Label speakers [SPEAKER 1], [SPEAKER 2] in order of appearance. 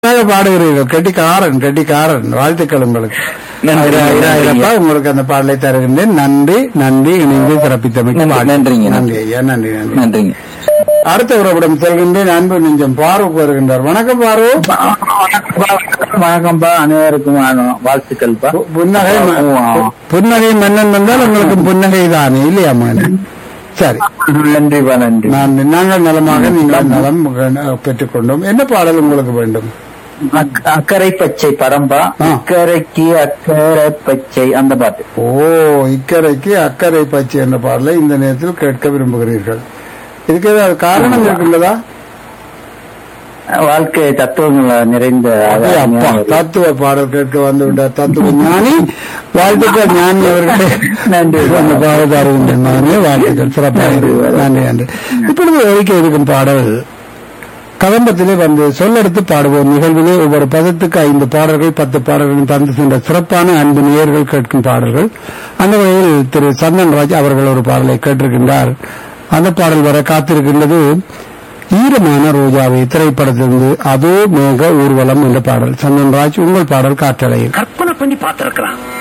[SPEAKER 1] நன்றாக பாடுகிறீர்கள் கெட்டிக்காரன் கெட்டிக்காரன் வாழ்த்துக்கள் உங்களுக்கு
[SPEAKER 2] நன்றி,
[SPEAKER 1] ஐரா, ஐரா,
[SPEAKER 2] நன்றி.
[SPEAKER 1] ஐரப்பா, உங்களுக்கு அந்த பாடலை தருகின்றேன் நன்றி நன்றி இணைந்து சிறப்பித்தமைக்கு
[SPEAKER 2] நன்றி,
[SPEAKER 1] வாழ்த்து.
[SPEAKER 2] நன்றிங்க,
[SPEAKER 1] நன்றி ஐயா நன்றி நன்றி
[SPEAKER 2] நன்றிங்க
[SPEAKER 1] அடுத்த உறவிடம் செல்கின்றேன் அன்பு நெஞ்சம் பாரூக் வருகின்றார் வணக்கம் பாரூக்
[SPEAKER 2] வணக்கம்பா அனைவருக்கும் வணக்கம். வாழ்த்துக்கள்ப்பா
[SPEAKER 1] பு- புன்னகை ம-
[SPEAKER 2] ஆ.
[SPEAKER 1] புன்னகை மன்னன் வந்தால் உங்களுக்கு புன்னகை தானே இல்லையா மகனே சரி
[SPEAKER 2] நன்றிப்பா நன்றி
[SPEAKER 1] நான் நாங்கள் நலமாக நீங்கள் நலம் அஹ், பெற்றுக்கொண்டோம் என்ன பாடல் உங்களுக்கு வேண்டும்
[SPEAKER 2] அக்- அக்கறை பச்சை படம்பா
[SPEAKER 1] ஆ.
[SPEAKER 2] அக்கறைக்கு அக்கறை பச்சை அந்த பாட்டு
[SPEAKER 1] ஓ இக்கரைக்கு அக்கறை பச்சை என்ற பாடலை இந்த நேரத்தில் கேட்க விரும்புகிறீர்கள் இதுக்கு ஏதாவது காரணம் இருக்கின்றதா
[SPEAKER 2] வாழ்க்கை தத்துவங்கள் நிறைந்த
[SPEAKER 1] அதே அப்பா
[SPEAKER 2] அருமையான ஒரு-
[SPEAKER 1] தத்துவ பாடல் கேட்க வந்து விட்டார் தத்துவ ஞானி வாழ்த்துக்கள் ஞானி அவர்களே
[SPEAKER 2] நன்றி.
[SPEAKER 1] அந்த பாடல் அறிவிந்தேன் மகனே வாழ்த்துக்கள் சிறப்பாக இருக்கு. நன்றி நன்றி இப்பொழுது ஒழிக்க இருக்கும் பாடல் கதம்பத்திலே வந்து சொல்லெடுத்து பாடுவோம் நிகழ்விலே ஒவ்வொரு பதத்துக்கு ஐந்து பாடல்கள் பத்து பாடல்கள் தந்து சென்ற சிறப்பான அன்பு நேயர்கள் கேட்கும் பாடல்கள் அந்த வகையில் திரு சந்தன்ராஜ் அவர்கள் ஒரு பாடலை கேட்டிருக்கின்றார் அந்த பாடல் வர காத்திருக்கின்றது ஈரமான ரோஜாவை திரைப்படத்திலிருந்து அதோ மேக ஊர்வலம் என்ற பாடல் சந்தன்ராஜ் உங்கள் பாடல் காற்றலையில்
[SPEAKER 3] கற்பனை பண்ணி பார்த்திருக்கிறான்